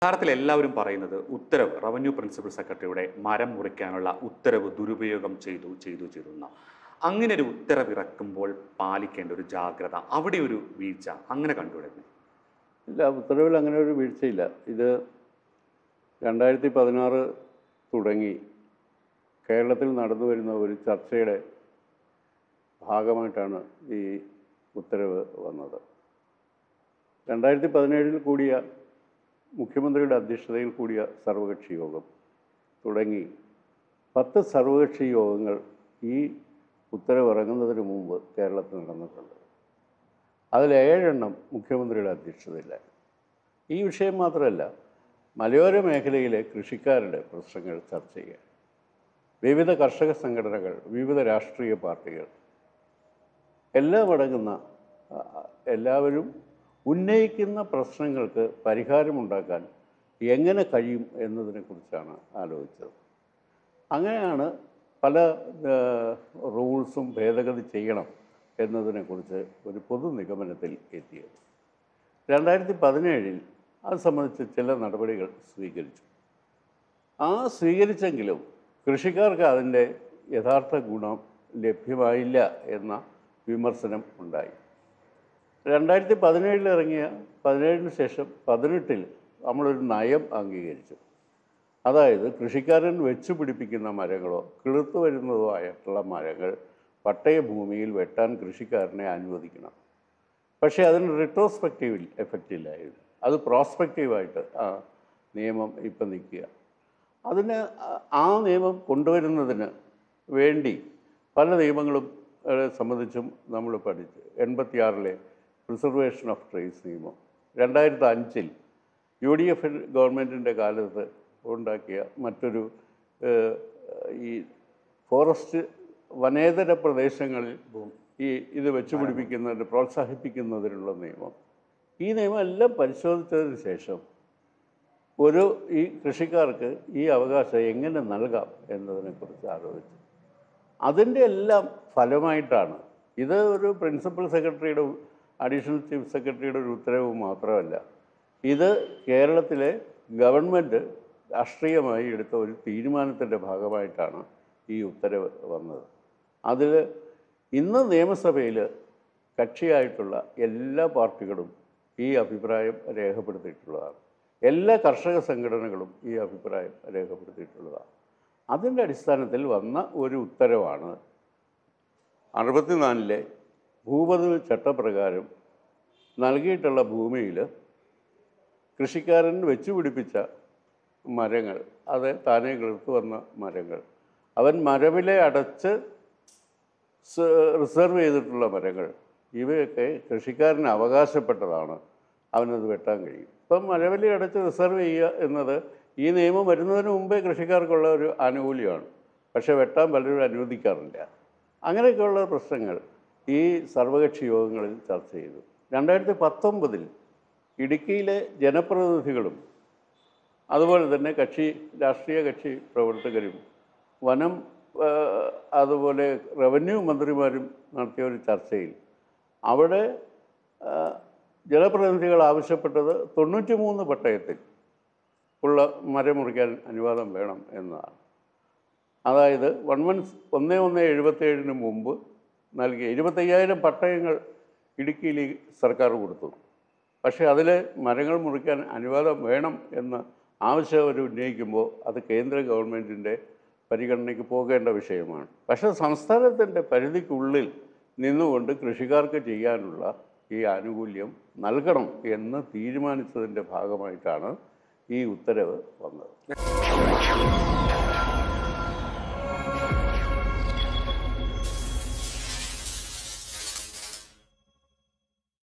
യഥാർത്ഥത്തിൽ എല്ലാവരും പറയുന്നത് ഉത്തരവ് റവന്യൂ പ്രിൻസിപ്പൽ സെക്രട്ടറിയുടെ മരം മുറിക്കാനുള്ള ഉത്തരവ് ദുരുപയോഗം ചെയ്തു ചെയ്തു ചെയ്തു എന്ന അങ്ങനെ ഒരു ഉത്തരവ് ഇറക്കുമ്പോൾ പാലിക്കേണ്ട ഒരു ജാഗ്രത അവിടെ ഒരു വീഴ്ച അങ്ങനെ കണ്ടുവിടുന്നു ഇല്ല ഉത്തരവിൽ അങ്ങനെ ഒരു വീഴ്ചയില്ല ഇത് രണ്ടായിരത്തി പതിനാറ് തുടങ്ങി കേരളത്തിൽ നടന്നു വരുന്ന ഒരു ചർച്ചയുടെ ഭാഗമായിട്ടാണ് ഈ ഉത്തരവ് വന്നത് രണ്ടായിരത്തി പതിനേഴിൽ കൂടിയ മുഖ്യമന്ത്രിയുടെ അധ്യക്ഷതയിൽ കൂടിയ സർവകക്ഷി യോഗം തുടങ്ങി പത്ത് സർവകക്ഷി യോഗങ്ങൾ ഈ ഉത്തരവ് ഇറങ്ങുന്നതിന് മുമ്പ് കേരളത്തിൽ നടന്നിട്ടുണ്ട് അതിൽ ഏഴെണ്ണം മുഖ്യമന്ത്രിയുടെ അധ്യക്ഷതയിലായി ഈ വിഷയം മാത്രമല്ല മലയോര മേഖലയിലെ കൃഷിക്കാരുടെ പ്രശ്നങ്ങൾ ചർച്ച ചെയ്യാൻ വിവിധ കർഷക സംഘടനകൾ വിവിധ രാഷ്ട്രീയ പാർട്ടികൾ എല്ലാം അടങ്ങുന്ന ആ, എല്ലാവരും ഉന്നയിക്കുന്ന പ്രശ്നങ്ങൾക്ക് പരിഹാരമുണ്ടാക്കാൻ എങ്ങനെ കഴിയും എന്നതിനെക്കുറിച്ചാണ് ആലോചിച്ചത് അങ്ങനെയാണ് പല റൂൾസും ഭേദഗതി ചെയ്യണം എന്നതിനെക്കുറിച്ച് ഒരു പൊതു നിഗമനത്തിൽ എത്തിയത് രണ്ടായിരത്തി പതിനേഴിൽ അത് സംബന്ധിച്ച് ചില നടപടികൾ സ്വീകരിച്ചു ആ സ്വീകരിച്ചെങ്കിലും കൃഷിക്കാർക്ക് അതിൻ്റെ യഥാർത്ഥ ഗുണം ലഭ്യമായില്ല എന്ന വിമർശനം ഉണ്ടായി രണ്ടായിരത്തി പതിനേഴിൽ ഇറങ്ങിയ പതിനേഴിന് ശേഷം പതിനെട്ടിൽ നമ്മളൊരു നയം അംഗീകരിച്ചു അതായത് കൃഷിക്കാരൻ വെച്ചു പിടിപ്പിക്കുന്ന മരങ്ങളോ കിളുത്തു വരുന്നതോ ആയിട്ടുള്ള മരങ്ങൾ പട്ടയ ഭൂമിയിൽ വെട്ടാൻ കൃഷിക്കാരനെ അനുവദിക്കണം പക്ഷേ അതിന് റിട്രോസ്പെക്റ്റീവിൽ എഫക്റ്റ് ഇല്ലായിരുന്നു അത് പ്രോസ്പെക്റ്റീവായിട്ട് ആ നിയമം ഇപ്പം നിൽക്കുക അതിന് ആ- ആ നിയമം കൊണ്ടുവരുന്നതിന് വേണ്ടി പല നിയമങ്ങളും ഏഹ്, സംബന്ധിച്ചും നമ്മൾ പഠിച്ചു എൺപത്തിയാറിലെ പ്രിസർവേഷൻ ഓഫ് ട്രീസ് നിയമം രണ്ടായിരത്തി അഞ്ചിൽ യു ഡി എഫ് ഗവൺമെൻറ്റിൻ്റെ കാലത്ത് ഉണ്ടാക്കിയ മറ്റൊരു ഏഹ്, ഈ ഫോറസ്റ്റ് വനേതര പ്രദേശങ്ങളിൽ ഈ ഇത് വെച്ചുപിടിപ്പിക്കുന്നതിന് പ്രോത്സാഹിപ്പിക്കുന്നതിനുള്ള നിയമം ഈ നിയമം എല്ലാം പരിശോധിച്ചതിന് ശേഷം ഒരു ഈ കൃഷിക്കാർക്ക് ഈ അവകാശം എങ്ങനെ നൽകാം എന്നതിനെക്കുറിച്ച് ആലോചിച്ചു അതിൻ്റെ എല്ലാം ഫലമായിട്ടാണ് ഇത് ഒരു പ്രിൻസിപ്പൽ സെക്രട്ടറിയുടെ അഡീഷണൽ ചീഫ് സെക്രട്ടറിയുടെ ഒരു ഉത്തരവ് മാത്രമല്ല ഇത് കേരളത്തിലെ ഗവൺമെൻറ് രാഷ്ട്രീയമായി എടുത്ത ഒരു തീരുമാനത്തിൻ്റെ ഭാഗമായിട്ടാണ് ഈ ഉത്തരവ് വന്നത് അതിൽ ഇന്ന് നിയമസഭയിൽ കക്ഷിയായിട്ടുള്ള എല്ലാ പാർട്ടികളും ഈ അഭിപ്രായം രേഖപ്പെടുത്തിയിട്ടുള്ളതാണ് എല്ലാ കർഷക സംഘടനകളും ഈ അഭിപ്രായം രേഖപ്പെടുത്തിയിട്ടുള്ളതാണ് അതിൻ്റെ അടിസ്ഥാനത്തിൽ വന്ന ഒരു ഉത്തരവാണ് അറുപത്തിനാലിലെ ഭൂപതിവ് ചട്ടപ്രകാരം നൽകിയിട്ടുള്ള ഭൂമിയിൽ കൃഷിക്കാരൻ വെച്ചുപിടിപ്പിച്ച മരങ്ങൾ അത് താനേ കിളിർത്തു വന്ന മരങ്ങൾ അവൻ മരവിലെ അടച്ച് സ് റിസർവ് ചെയ്തിട്ടുള്ള മരങ്ങൾ ഇവയൊക്കെ കൃഷിക്കാരന് അവകാശപ്പെട്ടതാണ് അവനത് വെട്ടാൻ കഴിയും ഇപ്പം മരവില അടച്ച് റിസർവ് ചെയ്യുക എന്നത് ഈ നിയമം വരുന്നതിന് മുമ്പേ കൃഷിക്കാർക്കുള്ള ഒരു ആനുകൂല്യമാണ് പക്ഷേ വെട്ടാൻ പലരും അനുവദിക്കാറില്ല അങ്ങനെയൊക്കെയുള്ള പ്രശ്നങ്ങൾ ഈ സർവകക്ഷി യോഗങ്ങളിൽ ചർച്ച ചെയ്തു രണ്ടായിരത്തി പത്തൊമ്പതിൽ ഇടുക്കിയിലെ ജനപ്രതിനിധികളും അതുപോലെ തന്നെ കക്ഷി രാഷ്ട്രീയ കക്ഷി പ്രവർത്തകരും വനം ആ, അതുപോലെ റവന്യൂ മന്ത്രിമാരും നടത്തിയ ഒരു ചർച്ചയിൽ അവിടെ ആ, ജനപ്രതിനിധികൾ ആവശ്യപ്പെട്ടത് തൊണ്ണൂറ്റി മൂന്ന് പട്ടയത്തിൽ ഉള്ള മരം മുറിക്കാൻ അനുവാദം വേണം എന്നതാണ് അതായത് വൺ വൺ ഒന്ന് ഒന്ന് എഴുപത്തേഴിന് മുമ്പ് നൽകിയ ഇരുപത്തയ്യായിരം പട്ടയങ്ങൾ ഇടുക്കിയിൽ ഈ സർക്കാർ കൊടുത്തു പക്ഷേ അതിൽ മരങ്ങൾ മുറിക്കാൻ അനുവാദം വേണം എന്ന് ആവശ്യം അവർ ഉന്നയിക്കുമ്പോൾ അത് കേന്ദ്ര ഗവൺമെൻറ്റിൻ്റെ പരിഗണനയ്ക്ക് പോകേണ്ട വിഷയമാണ് പക്ഷേ സംസ്ഥാനത്തിൻ്റെ പരിധിക്കുള്ളിൽ നിന്നുകൊണ്ട് കൃഷിക്കാർക്ക് ചെയ്യാനുള്ള ഈ ആനുകൂല്യം നൽകണം എന്ന് തീരുമാനിച്ചതിൻ്റെ ഭാഗമായിട്ടാണ് ഈ ഉത്തരവ് വന്നത്